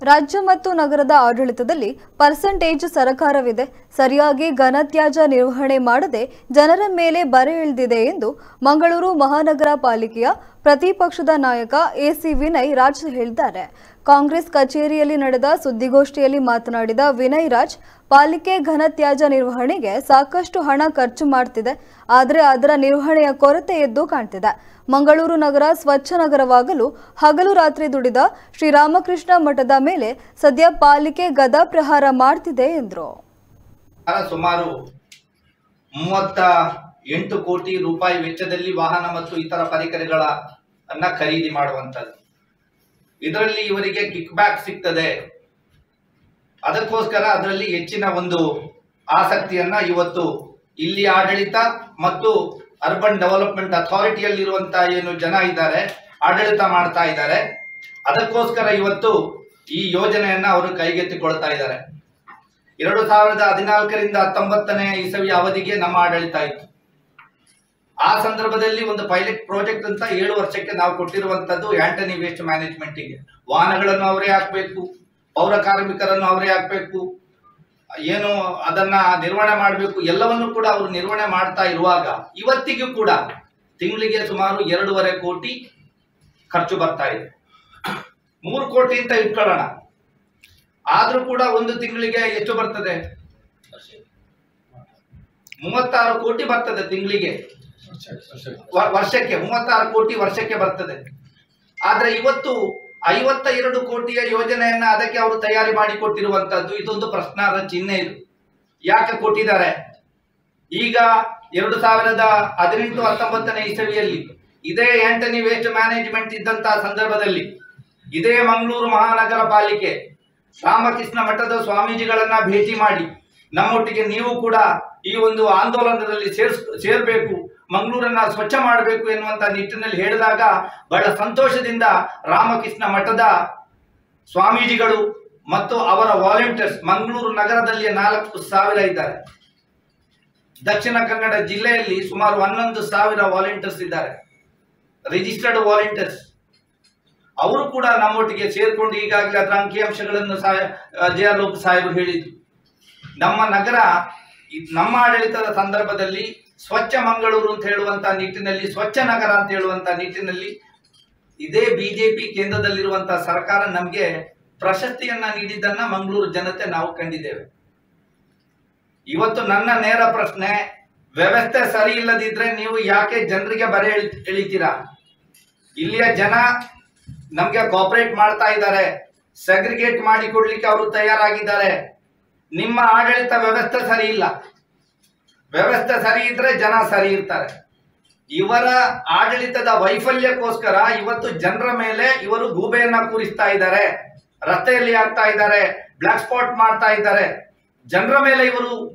ರಾಜ್ಯ ಮತ್ತು ನಗರದ ಆಡಳಿತದಲ್ಲಿ ಪರ್ಸೆಂಟೇಜ್ ಸರಕಾರವಿದೆ ಸರಿಯಾಗಿ ಘನತ್ಯಾಜ್ಯ ನಿರ್ವಹಣೆ ಮಾಡದೆ ಜನರ ಮೇಲೆ ಬರೆ ಇಳಿದಿದೆ ಎಂದು ಮಂಗಳೂರು ಮಹಾನಗರ ಪಾಲಿಕೆಯ ಪ್ರತಿಪಕ್ಷದ ನಾಯಕ ಎಸಿ ವಿನಯ್ ರಾಜ್ ಹೇಳಿದ್ದಾರೆ ಕಾಂಗ್ರೆಸ್ ಕಚೇರಿಯಲ್ಲಿ ನಡೆದ ಸುದ್ದಿಗೋಷ್ಠಿಯಲ್ಲಿ ಮಾತನಾಡಿದ ವಿನಯ್ ರಾಜ್ ಪಾಲಿಕೆ ಘನತ್ಯಾಜ್ಯ ನಿರ್ವಹಣೆಗೆ ಸಾಕಷ್ಟು ಹಣ ಖರ್ಚು ಮಾಡ್ತಿದೆ ಆದರೆ ಅದರ ನಿರ್ವಹಣೆಯ ಕೊರತೆ ಎದ್ದು ಕಾಣ್ತಿದೆ ಮಂಗಳೂರು ನಗರ ಸ್ವಚ್ಛ ನಗರವಾಗಲು ಹಗಲು ರಾತ್ರಿ ದುಡಿದ ಶ್ರೀರಾಮಕೃಷ್ಣ ಮಠದ ಮೇಲೆ ಸದ್ಯ ಪಾಲಿಕೆ ಗದಾ ಪ್ರಹಾರ ಮಾಡ್ತಿದೆ ಎಂದರು ಸರ್ಕಾರ ಸುಮಾರು ಮೂವತ್ತ ಎಂಟು ಕೋಟಿ ರೂಪಾಯಿ ವೆಚ್ಚದಲ್ಲಿ ವಾಹನ ಮತ್ತು ಇತರ ಪರಿಕರಗಳ ಅನ್ನ ಖರೀದಿ ಮಾಡುವಂಥದ್ದು ಇದರಲ್ಲಿ ಇವರಿಗೆ ಕಿಕ್ ಬ್ಯಾಕ್ ಸಿಗ್ತದೆ ಅದಕ್ಕೋಸ್ಕರ ಅದರಲ್ಲಿ ಹೆಚ್ಚಿನ ಒಂದು ಆಸಕ್ತಿಯನ್ನ ಇವತ್ತು ಇಲ್ಲಿ ಆಡಳಿತ ಮತ್ತು ಅರ್ಬನ್ ಡೆವಲಪ್ಮೆಂಟ್ ಅಥಾರಿಟಿಯಲ್ಲಿರುವಂತಹ ಏನು ಜನ ಇದ್ದಾರೆ ಆಡಳಿತ ಮಾಡ್ತಾ ಇದ್ದಾರೆ ಅದಕ್ಕೋಸ್ಕರ ಇವತ್ತು ಈ ಯೋಜನೆಯನ್ನ ಅವರು ಕೈಗೆತ್ತಿಕೊಳ್ತಾ ಇದ್ದಾರೆ ಎರಡು ಸಾವಿರದ ಹದಿನಾಲ್ಕರಿಂದ ಹತ್ತೊಂಬತ್ತನೇ ಇಸವಿಯ ಅವಧಿಗೆ ನಮ್ಮ ಆಡಳಿತ ಇತ್ತು ಆ ಸಂದರ್ಭದಲ್ಲಿ ಒಂದು ಪೈಲಟ್ ಪ್ರಾಜೆಕ್ಟ್ ಅಂತ ಏಳು ವರ್ಷಕ್ಕೆ ನಾವು ಕೊಟ್ಟಿರುವಂತದ್ದು ಆಂಟನಿ ವೇಸ್ಟ್ ಮ್ಯಾನೇಜ್ಮೆಂಟಿಗೆ ವಾಹನಗಳನ್ನು ಅವರೇ ಹಾಕಬೇಕು ಪೌರ ಕಾರ್ಮಿಕರನ್ನು ಅವರೇ ಹಾಕಬೇಕು ಏನು ಅದನ್ನ ನಿರ್ವಹಣೆ ಮಾಡಬೇಕು ಎಲ್ಲವನ್ನು ಕೂಡ ಅವರು ನಿರ್ವಹಣೆ ಮಾಡ್ತಾ ಇರುವಾಗ ಇವತ್ತಿಗೂ ಕೂಡ ತಿಂಗಳಿಗೆ ಸುಮಾರು ಎರಡೂವರೆ ಕೋಟಿ ಖರ್ಚು ಬರ್ತಾ ಇದೆ ಮೂರು ಕೋಟಿ ಅಂತ ಇಟ್ಕೊಳ್ಳೋಣ ಆದ್ರೂ ಕೂಡ ಒಂದು ತಿಂಗಳಿಗೆ ಎಷ್ಟು ಬರ್ತದೆ ಮೂವತ್ತಾರು ಕೋಟಿ ಬರ್ತದೆ ತಿಂಗಳಿಗೆ ವ- ವರ್ಷಕ್ಕೆ ಮೂವತ್ತಾರು ಕೋಟಿ ವರ್ಷಕ್ಕೆ ಬರ್ತದೆ ಆದ್ರೆ ಇವತ್ತು ಐವತ್ತ ಎರಡು ಕೋಟಿಯ ಯೋಜನೆಯನ್ನ ಅದಕ್ಕೆ ಅವರು ತಯಾರಿ ಮಾಡಿ ಕೊಟ್ಟಿರುವಂತದ್ದು ಇದೊಂದು ಪ್ರಶ್ನಾರ್ಹ ಚಿಹ್ನೆ ಇದು ಯಾಕೆ ಕೊಟ್ಟಿದ್ದಾರೆ ಈಗ ಎರಡು ಸಾವಿರದ ಹದಿನೆಂಟು ಹತ್ತೊಂಬತ್ತನೇ ಇಸವಿಯಲ್ಲಿ ಇದೇ ಆಂಟನಿ ವೇಸ್ಟ್ ಮ್ಯಾನೇಜ್ಮೆಂಟ್ ಇದ್ದಂತಹ ಸಂದರ್ಭದಲ್ಲಿ ಇದೇ ಮಂಗಳೂರು ಮಹಾನಗರ ಪಾಲಿಕೆ ರಾಮಕೃಷ್ಣ ಮಠದ ಸ್ವಾಮೀಜಿಗಳನ್ನ ಭೇಟಿ ಮಾಡಿ ನಮ್ಮೊಟ್ಟಿಗೆ ನೀವು ಕೂಡ ಈ ಒಂದು ಆಂದೋಲನದಲ್ಲಿ ಸೇರ್ಸ್ ಸೇರ್ಬೇಕು ಮಂಗಳೂರನ್ನ ಸ್ವಚ್ಛ ಮಾಡಬೇಕು ಎನ್ನುವಂತ ನಿಟ್ಟಿನಲ್ಲಿ ಹೇಳಿದಾಗ ಬಹಳ ಸಂತೋಷದಿಂದ ರಾಮಕೃಷ್ಣ ಮಠದ ಸ್ವಾಮೀಜಿಗಳು ಮತ್ತು ಅವರ ವಾಲಂಟಿಯರ್ಸ್ ಮಂಗಳೂರು ನಗರದಲ್ಲಿ ನಾಲ್ಕು ಸಾವಿರ ಇದ್ದಾರೆ ದಕ್ಷಿಣ ಕನ್ನಡ ಜಿಲ್ಲೆಯಲ್ಲಿ ಸುಮಾರು ಹನ್ನೊಂದು ಸಾವಿರ ವಾಲಂಟಿಯರ್ಸ್ ಇದ್ದಾರೆ ರಿಜಿಸ್ಟರ್ಡ್ ವಾಲಂಟಿಯರ್ಸ್ ಅವರು ಕೂಡ ನಮ್ಮೊಟ್ಟಿಗೆ ಸೇರ್ಕೊಂಡು ಈಗಾಗಲೇ ಅದರ ಅಂಕಿಅಂಶಗಳನ್ನು ಜೆ ಆರ್ ಲೋಕ ಸಾಹೇಬರು ಹೇಳಿದ್ರು ನಮ್ಮ ನಗರ ಇದ್- ನಮ್ಮ ಆಡಳಿತದ ಸಂದರ್ಭದಲ್ಲಿ ಸ್ವಚ್ಛ ಮಂಗಳೂರು ಅಂತ ಹೇಳುವಂತ ನಿಟ್ಟಿನಲ್ಲಿ ಸ್ವಚ್ಛ ನಗರ ಅಂತ ಹೇಳುವಂತ ನಿಟ್ಟಿನಲ್ಲಿ ಇದೇ ಬಿಜೆಪಿ ಕೇಂದ್ರದಲ್ಲಿರುವಂತಹ ಸರ್ಕಾರ ನಮಗೆ ಪ್ರಶಸ್ತಿಯನ್ನ ನೀಡಿದ್ದನ್ನ ಮಂಗಳೂರು ಜನತೆ ನಾವು ಕಂಡಿದ್ದೇವೆ ಇವತ್ತು ನನ್ನ ನೇರ ಪ್ರಶ್ನೆ ವ್ಯವಸ್ಥೆ ಸರಿ ಇಲ್ಲದಿದ್ರೆ ನೀವು ಯಾಕೆ ಜನರಿಗೆ ಬರೆ ಎಳಿ- ಎಳಿತೀರಾ ಇಲ್ಲಿಯ ಜನ ನಮ್ಗೆ ಕೋಪರೇಟ್ ಮಾಡ್ತಾ ಇದ್ದಾರೆ ಸೆಗ್ರಿಗೇಟ್ ಮಾಡಿ ಕೊಡ್ಲಿಕ್ಕೆ ಅವರು ತಯಾರಾಗಿದ್ದಾರೆ ನಿಮ್ಮ ಆಡಳಿತ ವ್ಯವಸ್ಥೆ ಸರಿ ಇಲ್ಲ ವ್ಯವಸ್ಥೆ ಸರಿ ಇದ್ರೆ ಜನ ಸರಿ ಇರ್ತಾರೆ ಇವರ ಆಡಳಿತದ ವೈಫಲ್ಯಕ್ಕೋಸ್ಕರ ಇವತ್ತು ಜನರ ಮೇಲೆ ಇವರು ಗೂಬೆಯನ್ನ ಕೂರಿಸ್ತಾ ಇದ್ದಾರೆ ರಸ್ತೆಯಲ್ಲಿ ಆಗ್ತಾ ಇದ್ದಾರೆ ಬ್ಲಾಕ್ ಸ್ಪಾಟ್ ಮಾಡ್ತಾ ಇದ್ದಾರೆ ಜನರ ಮೇಲೆ ಇವರು